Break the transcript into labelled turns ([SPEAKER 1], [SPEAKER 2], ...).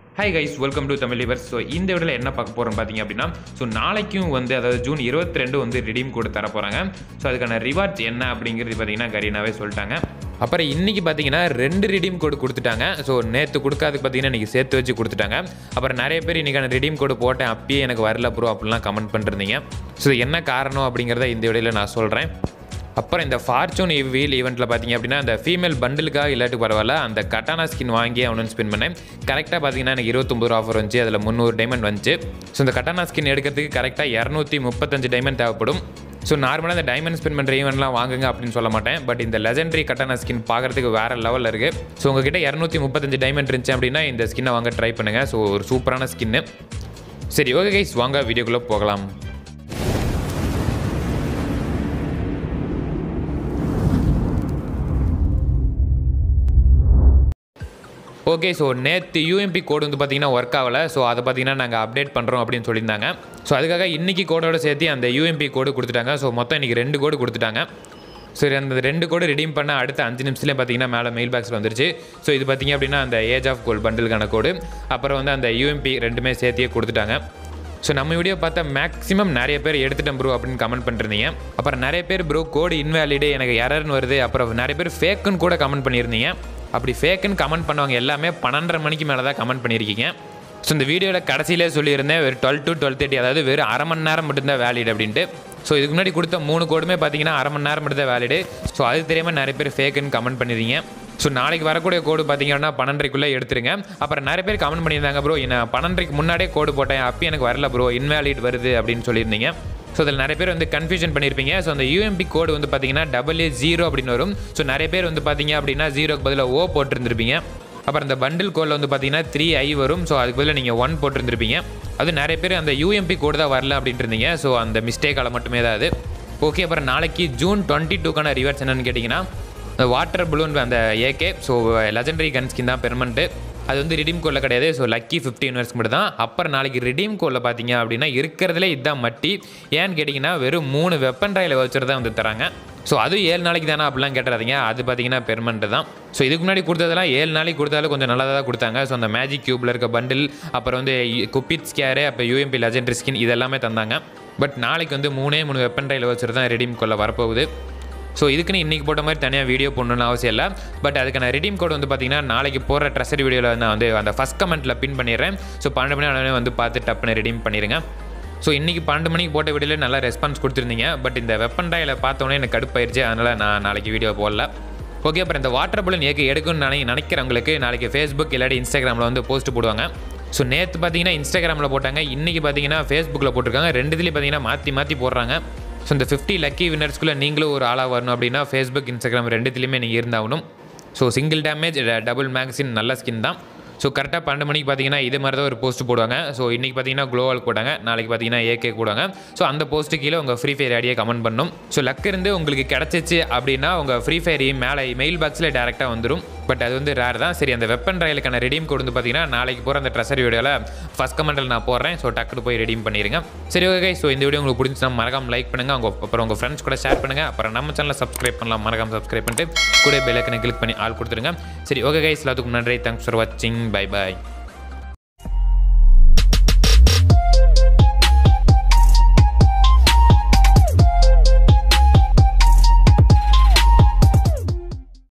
[SPEAKER 1] hi guys welcome to Tamil lovers so இந்த வீடியோவில் என்ன பார்க்க போகிறோம் பார்த்தீங்க அப்படின்னா ஸோ நாளைக்கும் வந்து அதாவது ஜூன் இருபத்தி ரெண்டு வந்து ரிடீம் கோடு தர போகிறாங்க ஸோ அதுக்கான ரிவார்ட்ஸ் என்ன அப்படிங்கிறது பார்த்தீங்கன்னா கரீனாவே சொல்லிட்டாங்க அப்புறம் இன்றைக்கி பார்த்தீங்கன்னா ரெண்டு ரிடீம் கோடு கொடுத்துட்டாங்க ஸோ நேற்று கொடுக்காதுக்கு பார்த்தீங்கன்னா இன்றைக்கி சேர்த்து வச்சு கொடுத்துட்டாங்க அப்புறம் நிறைய பேர் இன்றைக்கான ரிடீம் கோடு போட்டேன் அப்பயே எனக்கு வரல ப்ரோ அப்படிலாம் கமெண்ட் பண்ணிருந்தீங்க ஸோ என்ன காரணம் அப்படிங்கிறத இந்த வீடியோவில் நான் சொல்கிறேன் அப்புறம் இந்த ஃபார்ச்சூன் வீல் ஈவெண்ட்டில் பார்த்தீங்க அப்படின்னா அந்த ஃபீமேல் பண்டிலுக்காக இல்லாட்டி பரவாயில்ல அந்த கட்டானா ஸ்கின் வாங்கி அவனு ஸ்பின் பண்ணேன் கரெக்டாக பார்த்தீங்கன்னா எனக்கு இருபத்தொம்பது ஆஃபர் வந்துச்சு அதில் முந்நூறு டைமண்ட் வந்துச்சு ஸோ இந்த கட்டானா ஸ்கின் எடுக்கிறதுக்கு கரெக்டாக இரநூத்தி முப்பத்தஞ்சு டைமண்ட் தேவைப்படும் ஸோ நார்மலாக இந்த டைமண்ட் ஸ்பின் பண்ணுற ஈவெண்ட்லாம் வாங்குங்க அப்படின்னு சொல்ல மாட்டேன் பட் இந்த லெஜெண்டரி கட்டானா ஸ்கின் பார்க்குறதுக்கு வேறு லெவலில் இருக்குது ஸோ உங்ககிட்ட இரநூத்தி முப்பத்தஞ்சு டைமண்ட் இருந்துச்சு அப்படின்னா இந்த ஸ்கின்னை வாங்க ட்ரை பண்ணுங்கள் ஸோ ஒரு சூப்பரான ஸ்கின்னு சரி ஓகே கைஸ் வாங்க வீடியோக்குள்ளே போகலாம் ஓகே ஸோ நேற்று யூஎம்பி கோடு வந்து பார்த்தீங்கன்னா ஒர்க் ஆகலை ஸோ அதை பார்த்தீங்கன்னா நாங்கள் அப்டேட் பண்ணுறோம் அப்படின்னு சொல்லியிருந்தாங்க ஸோ அதுக்காக இன்றைக்கி கோடோட சேர்த்து அந்த யூஎம்பி கோடு கொடுத்துட்டாங்க ஸோ மொத்தம் இன்றைக்கி ரெண்டு கோடு கொடுத்துட்டாங்க சரி அந்த ரெண்டு கோடு ரிடீம் பண்ண அடுத்த அஞ்சு நிமிஷத்துலேயே பார்த்தீங்கன்னா மேலே மெயில் பாக்ஸில் வந்துருச்சு ஸோ இது பார்த்தீங்க அப்படின்னா அந்த ஏஜ் ஆஃப் கோல்டு பண்டிலுக்கான கோடு அப்புறம் வந்து அந்த யூஎம்பி ரெண்டுமே சேர்த்தியே கொடுத்துட்டாங்க ஸோ நம்ம வீடியோ பார்த்தா மேக்ஸிமம் நிறைய பேர் எடுத்துட்டேன் ப்ரோ அப்படின்னு கமெண்ட் பண்ணிருந்தீங்க அப்புறம் நிறைய பேர் ப்ரோ கோடு இன்வேலிடு எனக்கு எரர்னு வருது அப்புறம் நிறைய பேர் ஃபேக்குன்னு கூட கமெண்ட் பண்ணியிருந்தீங்க அப்படி ஃபேக்குன்னு கமெண்ட் பண்ணவங்க எல்லாமே பன்னெண்டரை மணிக்கு மேலே தான் கமெண்ட் பண்ணியிருக்கீங்க ஸோ இந்த வீடியோவில் கடைசியிலே சொல்லியிருந்தேன் ஒரு டுவெல் டு டுவெல் தேர்ட்டி அதாவது வெறும் அரை மணி நேரம் மட்டும்தான் வேலிட் அப்படின்ட்டு ஸோ இதுக்கு முன்னாடி கொடுத்த மூணு கோடுமே பார்த்தீங்கன்னா அரை மணி நேரம் மட்டும் தான் வேலிடு ஸோ அது தெரியாமல் நிறைய பேர் ஃபேக்குன்னு கமெண்ட் பண்ணிருந்தீங்க ஸோ நாளைக்கு வரக்கூடிய கோடு பார்த்தீங்கன்னா பன்னெண்டரைக்குள்ளே எடுத்துருங்க அப்புறம் நிறைய பேர் கமெண்ட் பண்ணியிருந்தாங்க ப்ரோ என்ன பன்னெண்டரைக்கு முன்னாடியே கோடு போட்டேன் அப்போ எனக்கு வரல ப்ரோ இன்வேலிட் வருது அப்படின்னு சொல்லியிருந்தீங்க ஸோ அதில் நிறைய பேர் வந்து கன்ஃபியூஷன் பண்ணியிருப்பீங்க ஸோ அந்த யூஎம்பி கோடு வந்து பார்த்தீங்கன்னா டபுள் ஏ ஜீரோ அப்படின்னு வரும் ஸோ நிறைய பேர் வந்து பார்த்தீங்க அப்படின்னா ஜீரோக்கு பதிலாக ஓ போட்டிருந்திருப்பீங்க அப்புறம் இந்த பண்டில் கோடில் வந்து பார்த்தீங்கன்னா த்ரீ ஐ வரும் ஸோ அதுக்கு பதிலாக நீங்கள் ஒன் போட்டிருந்திருப்பீங்க அது நிறைய பேர் அந்த யூஎம்பி கோடு தான் வரல அப்படின்ட்டு இருந்தீங்க ஸோ அந்த மிஸ்டேக்கால் மட்டுமே தான் அது ஓகே அப்புறம் நாளைக்கு ஜூன் டுவெண்ட்டி டூக்கான ரிவர்ஸ் என்னன்னு கேட்டிங்கன்னா அந்த வாட்டர் பலூன் அந்த AK so legendary gun skin தான் பெர்மனெண்ட்டு அது வந்து ரிடீம் கோடில் கிடையாது ஸோ லக்கி ஃபிஃப்டி யூனிவர்ஸ் மட்டும் தான் அப்புறம் நாளைக்கு ரிடீம் கோடில் பார்த்தீங்க அப்படின்னா இருக்கிறதுலே இதுதான் மட்டி ஏன்னு கேட்டிங்கன்னா வெறும் மூணு வெப்பன் ராயில் வச்சுட்டு தான் வந்து தராங்க ஸோ அதுவும் ஏழு நாளைக்கு தானே அப்படிலாம் கேட்டுறாதீங்க அது பார்த்தீங்கன்னா பெர்மனெண்ட் தான் ஸோ இதுக்கு முன்னாடி கொடுத்ததெல்லாம் ஏழு நாளைக்கு கொடுத்தாலும் கொஞ்சம் நல்லா தான் கொடுத்தாங்க ஸோ அந்த மேஜிக் க்யூப்பில் இருக்க பண்டில் அப்புறம் வந்து குப்பிட் ஸ்கேரு அப்போ யூஎம்பி லெஜெண்டரி ஸ்கின் இதெல்லாமே தந்தாங்க பட் நாளைக்கு வந்து மூணே மூணு வெப்பன் ராயில் வச்சுட்டு தான் ரிடீம் கோடில் வரப்போகுது ஸோ இதுக்குன்னு இன்றைக்கி போட்ட மாதிரி தனியாக வீடியோ போடணும்னு அவசியம் இல்லை பட் அதுக்கான ரிடீம் கோட் வந்து பார்த்தீங்கன்னா நாளைக்கு போகிற ட்ரெஸ்ஸரி வீடியோவில் நான் வந்து அந்த ஃபஸ்ட் கமெண்ட்டில் பின் பண்ணிடுறேன் ஸோ பன்னெண்டு மணி உடனே வந்து பார்த்து டப்புன்னு ரிடீம் பண்ணிடுங்க ஸோ இன்றைக்கி பன்னெண்டு மணிக்கு போட்ட வீடியோவில் நல்லா ரெஸ்பான்ஸ் கொடுத்துருந்தீங்க பட் இந்த வெப்பன் டாயில் பார்த்தோன்னே எனக்கு கடுப்பாயிருச்சு அதனால் நான் நாளைக்கு வீடியோ போடல ஓகே அப்புறம் இந்த வாட்டர் பலூன் ஏக்கு எடுக்கணும்னு நினை நினைக்கிறவங்களுக்கு நாளைக்கு ஃபேஸ்புக் இல்லாட்டி இன்ஸ்டாகிராமில் வந்து போஸ்ட் போடுவாங்க ஸோ நேற்று பார்த்தீங்கன்னா இன்ஸ்டாகிராமில் போட்டாங்க இன்றைக்கி பார்த்தீங்கன்னா ஃபேஸ்புக்கில் போட்டிருக்காங்க ரெண்டுத்துலேயும் பார்த்தீங்கன்னா மாற்றி மாற்றி போடுறாங்க ஸோ இந்த ஃபிஃப்டி லக்கி வின்னர்ஸ்குள்ளே நீங்களும் ஒரு ஆளாக வரணும் அப்படின்னா ஃபேஸ்புக் இன்ஸ்டாகிராம் ரெண்டுத்துலேயுமே நீங்கள் இருந்தாகணும் ஸோ சிங்கிள் டேமேஜ் டபுள் மேக்ஸின் நல்ல ஸ்கின் தான் ஸோ கரெக்டாக பன்னெண்டு மணிக்கு பார்த்தீங்கன்னா இது மாதிரி தான் ஒரு போஸ்ட் போடுவாங்க ஸோ இன்றைக்கி பார்த்தீங்கன்னா க்ளோவால் போட்டாங்க நாளைக்கு பார்த்தீங்கன்னா ஏகே போடுவாங்க ஸோ அந்த போஸ்ட்டு கீழே உங்கள் ஃப்ரீ ஃபயர் ஐடியை கமெண்ட் பண்ணணும் ஸோ லக் இருந்து உங்களுக்கு கிடச்சிச்சு அப்படின்னா உங்கள் ஃப்ரீ ஃபயர் மேலே மெயில் பாக்ஸில் டேரெக்டாக வந்துடும் பட் அது வந்து ரேர் தான் சரி அந்த வெப்பன் ரயிலுக்கான ரெடீம் கோடு வந்து பார்த்தீங்கன்னா நாளைக்கு போகிற அந்த ட்ரெஸர் வீடியோவில் ஃபஸ்ட் கமெண்ட்டில் நான் போடுறேன் ஸோ டக்குனு போய் ரெடீம் பண்ணிடுங்க சரி ஓகே ஸோ இந்த வீடியோ உங்களுக்கு பிடிச்சினா மறக்காம லைக் பண்ணுங்கள் உங்கள் அப்புறம் உங்கள் ஃப்ரெண்ட்ஸ் கூட ஷேர் பண்ணுங்கள் அப்புறம் நம்ம சேனலை சப்ஸ்கிரைப் பண்ணலாம் மறக்காம சப்ஸ்கிரைப் பண்ணிட்டு கூட பெல்லைக்கனை கிளிக் பண்ணி ஆள் கொடுத்துருங்க சரி ஓகே கைஸ் எல்லாத்துக்கும் நன்றி தேங்க்ஸ் ஃபார் வாட்சிங் பை பாய்